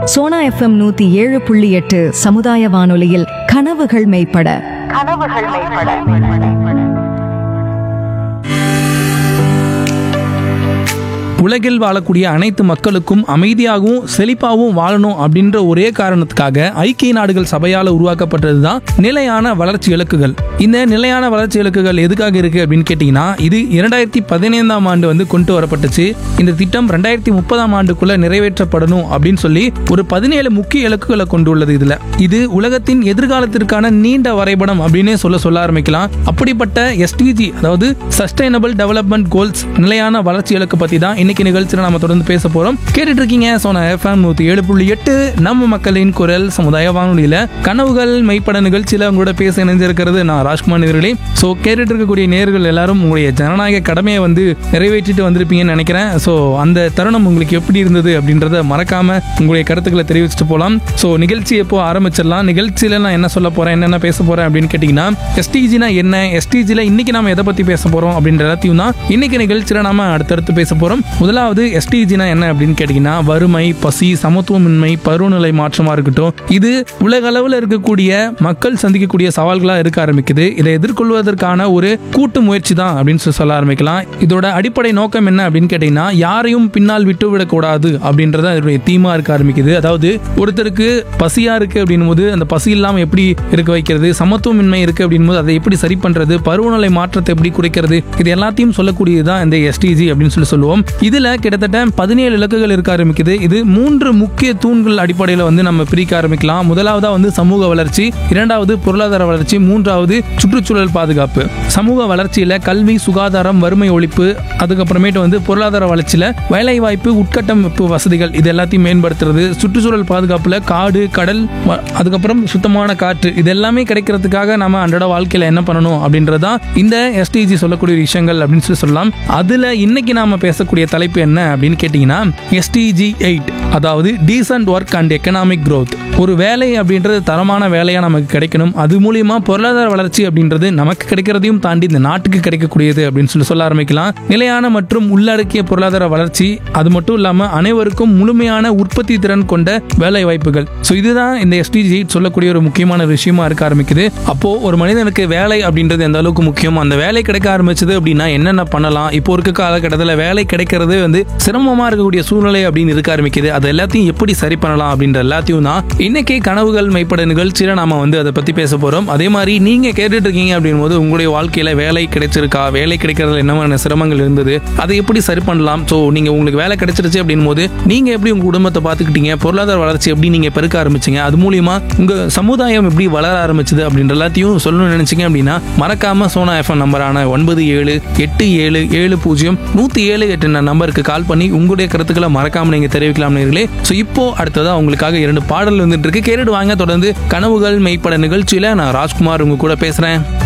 Sona FM நூத்தி ஏழு புள்ளி எட்டு சமுதாய வானொலியில் கனவுகள் மெய்ப்பட கனவுகள் மேம்பட உலகில் வாழக்கூடிய அனைத்து மக்களுக்கும் அமைதியாகவும் செழிப்பாகவும் வாழணும் அப்படின்ற ஒரே காரணத்துக்காக ஐக்கிய நாடுகள் சபையால் உருவாக்கப்பட்டது தான் நிலையான வளர்ச்சி இலக்குகள் இந்த நிலையான வளர்ச்சி இலக்குகள் எதுக்காக இருக்கு அப்படின்னு கேட்டிங்கன்னா இது இரண்டாயிரத்தி பதினைந்தாம் ஆண்டு வந்து கொண்டு வரப்பட்டுச்சு இந்த திட்டம் ரெண்டாயிரத்தி முப்பதாம் ஆண்டுக்குள்ள நிறைவேற்றப்படணும் அப்படின்னு சொல்லி ஒரு பதினேழு முக்கிய இலக்குகளை கொண்டுள்ளது இதுல இது உலகத்தின் எதிர்காலத்திற்கான நீண்ட வரைபடம் அப்படின்னே சொல்ல சொல்ல ஆரம்பிக்கலாம் அப்படிப்பட்ட எஸ்டிஜி அதாவது சஸ்டைனபிள் டெவலப்மெண்ட் கோல்ஸ் நிலையான வளர்ச்சி இலக்கு பத்தி தான் இன்னைக்கு நிகழ்ச்சியில் நம்ம தொடர்ந்து பேச போறோம் கேட்டுட்டு இருக்கீங்க சோனா எஃப்எம் நூத்தி ஏழு புள்ளி எட்டு நம்ம மக்களின் குரல் சமுதாய வானொலியில கனவுகள் மெய்ப்பட நிகழ்ச்சியில உங்களோட பேச இணைஞ்சிருக்கிறது நான் ராஜ்குமார் நேர்களே ஸோ கேட்டுட்டு இருக்கக்கூடிய நேர்கள் எல்லாரும் உங்களுடைய ஜனநாயக கடமையை வந்து நிறைவேற்றிட்டு வந்திருப்பீங்கன்னு நினைக்கிறேன் ஸோ அந்த தருணம் உங்களுக்கு எப்படி இருந்தது அப்படின்றத மறக்காம உங்களுடைய கருத்துக்களை தெரிவிச்சுட்டு போகலாம் ஸோ நிகழ்ச்சி எப்போ ஆரம்பிச்சிடலாம் நிகழ்ச்சியில நான் என்ன சொல்ல போறேன் என்னென்ன பேச போறேன் அப்படின்னு கேட்டிங்கன்னா எஸ்டிஜினா என்ன எஸ்டிஜில இன்னைக்கு நாம எதை பத்தி பேச போறோம் அப்படின்ற எல்லாத்தையும் தான் இன்னைக்கு நிகழ்ச்சியில நாம அடுத்தடுத்து பேச போறோம் முதலாவது எஸ்டிஜினா என்ன அப்படின்னு கேட்டிங்கன்னா வறுமை பசி சமத்துவமின்மை பருவநிலை மாற்றமா இருக்கட்டும் இது உலக அளவில் இருக்கக்கூடிய மக்கள் சந்திக்கக்கூடிய சவால்களா இருக்க ஆரம்பிக்குது இதை எதிர்கொள்வதற்கான ஒரு கூட்டு முயற்சி தான் அப்படின்னு சொல்லி சொல்ல ஆரம்பிக்கலாம் இதோட அடிப்படை நோக்கம் என்ன அப்படின்னு கேட்டிங்கன்னா யாரையும் பின்னால் விட்டு விடக்கூடாது அப்படின்றத இதோடைய தீமா இருக்க ஆரம்பிக்குது அதாவது ஒருத்தருக்கு பசியா இருக்கு அப்படின்னும் போது அந்த பசி இல்லாம எப்படி இருக்க வைக்கிறது சமத்துவமின்மை இருக்கு அப்படின்னும் போது அதை எப்படி சரி பண்றது பருவநிலை மாற்றத்தை எப்படி குறைக்கிறது இது எல்லாத்தையும் சொல்லக்கூடியதுதான் இந்த எஸ்டிஜி அப்படின்னு சொல்லி சொல்லுவோம் இதுல கிட்டத்தட்ட பதினேழு இலக்குகள் இருக்க ஆரம்பிக்குது இது மூன்று முக்கிய தூண்கள் அடிப்படையில் வந்து நம்ம பிரிக்க ஆரம்பிக்கலாம் முதலாவதா வந்து சமூக வளர்ச்சி இரண்டாவது பொருளாதார வளர்ச்சி மூன்றாவது சுற்றுச்சூழல் பாதுகாப்பு சமூக வளர்ச்சியில கல்வி சுகாதாரம் வறுமை ஒழிப்பு அதுக்கப்புறமேட்டு வந்து பொருளாதார வளர்ச்சியில வேலை வாய்ப்பு உட்கட்டமைப்பு வசதிகள் இது எல்லாத்தையும் மேம்படுத்துறது சுற்றுச்சூழல் பாதுகாப்புல காடு கடல் வ- அதுக்கப்புறம் சுத்தமான காற்று இது எல்லாமே கிடைக்கிறதுக்காக நம்ம அன்றாட வாழ்க்கையில என்ன பண்ணணும் அப்படின்றதான் இந்த எஸ்டிஜி சொல்லக்கூடிய விஷயங்கள் அப்படின்னு சொல்லி சொல்லலாம் அதுல இன்னைக்கு நாம பேசக்கூடிய தலைப்பு என்ன அப்படின்னு கேட்டீங்கன்னா எஸ்டிஜி எயிட் அதாவது decent work and economic growth ஒரு வேலை அப்படின்றது தரமான வேலையா நமக்கு கிடைக்கணும் அது மூலியமா பொருளாதார வளர்ச்சி அப்படின்றது நமக்கு கிடைக்கிறதையும் தாண்டி இந்த நாட்டுக்கு கிடைக்கக்கூடியது அப்படின்னு சொல்லி சொல்ல ஆரம்பிக்கலாம் நிலையான மற்றும் உள்ளடக்கிய பொருளாதார வளர்ச்சி அது மட்டும் இல்லாம அனைவருக்கும் முழுமையான உற்பத்தி திறன் கொண்ட வேலை வாய்ப்புகள் ஸோ இதுதான் இந்த எஸ்டிஜி சொல்லக்கூடிய ஒரு முக்கியமான விஷயமா இருக்க ஆரம்பிக்குது அப்போ ஒரு மனிதனுக்கு வேலை அப்படின்றது எந்த அளவுக்கு முக்கியம் அந்த வேலை கிடைக்க ஆரம்பிச்சது அப்படின்னா என்னென்ன பண்ணலாம் இப்போ இருக்க காலகட்டத்தில் வேலை கிடைக்கிறது வந்து சிரமமா இருக்கக்கூடிய சூழ்நிலை அப்படின்னு இருக்க ஆரம்பிக்குது அது எல்லாத்தையும் எப்படி சரி பண்ணலாம் அப்படின்ற எல்லாத்தையும் தான் இன்னைக்கு கனவுகள் மெய்ப்பட நிகழ்ச்சியில நாம வந்து அதை பத்தி பேச போறோம் அதே மாதிரி நீங்க கேட்டுட்டு இருக்கீங்க அப்படின் போது உங்களுடைய வாழ்க்கையில வேலை கிடைச்சிருக்கா வேலை கிடைக்கிறதுல என்ன மாதிரியான சிரமங்கள் இருந்தது அதை எப்படி சரி பண்ணலாம் ஸோ நீங்க உங்களுக்கு வேலை கிடைச்சிருச்சு அப்படின் போது நீங்க எப்படி உங்க குடும்பத்தை பார்த்துக்கிட்டீங்க பொருளாதார வளர்ச்சி எப்படி நீங்க பெருக்க ஆரம்பிச்சீங்க அது மூலியமா உங்க சமுதாயம் எப்படி வளர ஆரம்பிச்சது அப்படின்ற எல்லாத்தையும் சொல்லணும்னு நினைச்சீங்க அப்படின்னா மறக்காம சோனா எஃப்எம் நம்பரான ஒன்பது ஏழு எட்டு ஏழு ஏழு பூஜ்ஜியம் நூத்தி ஏழு எட்டு நம்பருக்கு கால் பண்ணி உங்களுடைய கருத்துக்களை மறக்காம நீங்க தெரிவிக்கலாம் நேர்களே ஸோ இப்போ அடுத்ததா உங்களுக்காக இரண்டு பாடல் வந்துட்டு இருக்கு கேட்டுட்டு வாங்க தொடர்ந்து கனவுகள் மெய்ப்பட நிகழ்ச்சியில நான் ராஜ்குமார் உங்க கூட பேசுறேன்